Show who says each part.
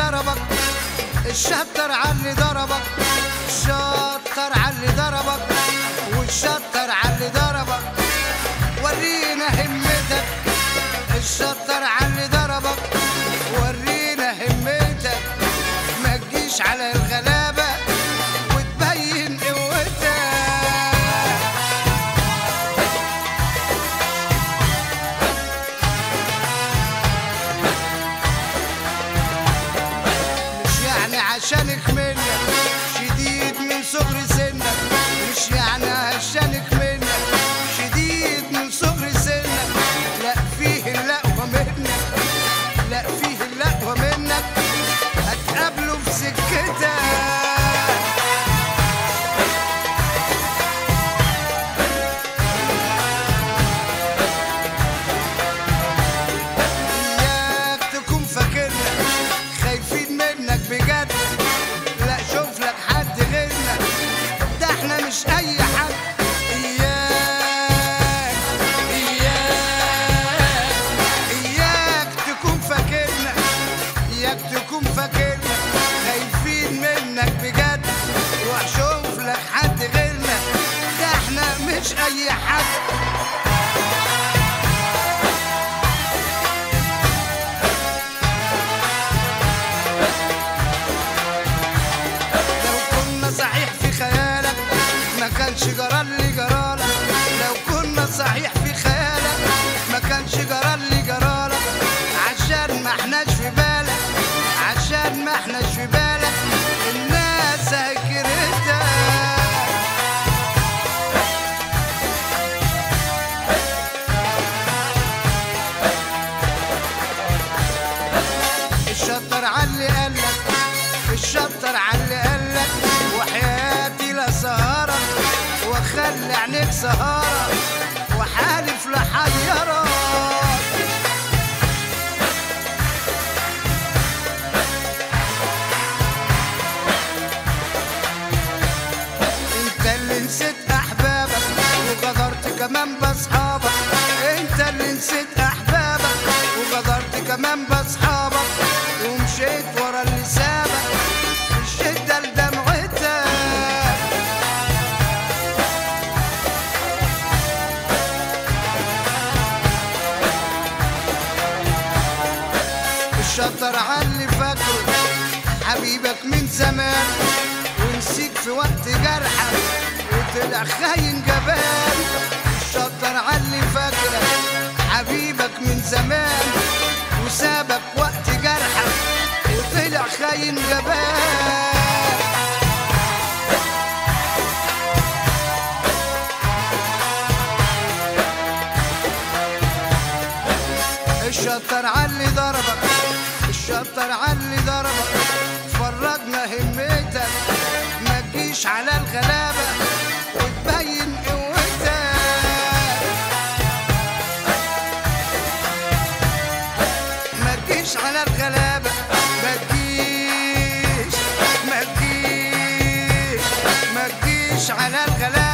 Speaker 1: ضربك الشطر علي ضربك الشطر علي ضربك والشطر علي ضربك ورينا همتك الشطر علي ضربك ورينا همتك ما تجيش على الغلابة وتبين قوتك مش يعني عشانك منك شديد من صغر سنك مش يعني عشانك منك شديد من صغر سنك لا فيه اللقوة منك لا فيه اللقوة منك هتقابله في سكتك إياك تكون فاكرنا خايفين منك بجد لا شوف لك حد غيرنا ده احنا مش أي حد إياك إياك إياك تكون فاكرنا إياك تكون فاكرنا خايفين منك بجد روح شوف لك حد غيرنا ده احنا مش أي حد لو كنا صحيح في خيالك ما كانش جرالي جرالك لو كنا صحيح في خيالك ما كانش جرالي جرالك عشان ما احناش في بالك عشان ما احناش في بالك الناس هكرتك الشطر علي قالك الشطر علي قالك وحياتي لا سهرة واخلي عينيك سهرة وحالف لحيرك انت اللي نسيت احبابك وغدرت كمان باصحابك انت اللي نسيت احبابك وغدرت كمان باصحابك ومشيت ورا اللي سابك الشده لدمعتك الشطر علي فاكره حبيبك من زمان ونسيك في وقت جرحك وطلع خاين جبان الشطر علي فاكرك حبيبك من زمان وسابك وقت جرحك وطلع خاين جبان الشطر علي ضربك الشطر علي ضربك فرجنا همتك ما تجيش على الغلابة وتبين قوتك ما تجيش على الغلابة ما تجيش ما تجيش ما تجيش على الغلابة